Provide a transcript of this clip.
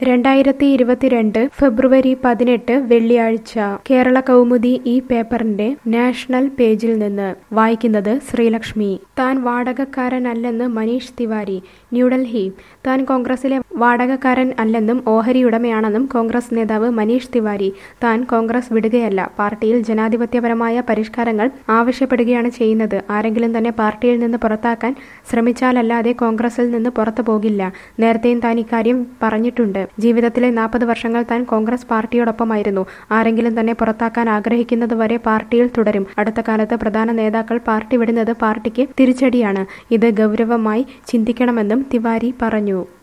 രണ്ടായിരത്തി ഇരുപത്തിരണ്ട് ഫെബ്രുവരി പതിനെട്ട് വെള്ളിയാഴ്ച കേരള കൗമുദി ഈ പേപ്പറിന്റെ നാഷണൽ പേജിൽ നിന്ന് വായിക്കുന്നത് ശ്രീലക്ഷ്മി താൻ വാടകക്കാരനല്ലെന്ന് മനീഷ് തിവാരി ന്യൂഡൽഹി താൻ കോൺഗ്രസിലെ വാടകക്കാരൻ അല്ലെന്നും ഓഹരി ഉടമയാണെന്നും കോൺഗ്രസ് നേതാവ് മനീഷ് തിവാരി താൻ കോൺഗ്രസ് വിടുകയല്ല പാർട്ടിയിൽ ജനാധിപത്യപരമായ പരിഷ്കാരങ്ങൾ ആവശ്യപ്പെടുകയാണ് ചെയ്യുന്നത് ആരെങ്കിലും തന്നെ പാർട്ടിയിൽ നിന്ന് പുറത്താക്കാൻ ശ്രമിച്ചാലല്ലാതെ കോൺഗ്രസിൽ നിന്ന് പുറത്തു പോകില്ല നേരത്തെയും താൻ ഇക്കാര്യം പറഞ്ഞിട്ടുണ്ട് ജീവിതത്തിലെ നാൽപ്പത് വർഷങ്ങൾ താൻ കോൺഗ്രസ് പാർട്ടിയോടൊപ്പമായിരുന്നു ആരെങ്കിലും തന്നെ പുറത്താക്കാൻ ആഗ്രഹിക്കുന്നതുവരെ പാർട്ടിയിൽ തുടരും അടുത്ത കാലത്ത് പ്രധാന നേതാക്കൾ പാർട്ടി വിടുന്നത് പാർട്ടിക്ക് തിരിച്ചടിയാണ് ഇത് ഗൗരവമായി ചിന്തിക്കണമെന്നും തിവാരി പറഞ്ഞു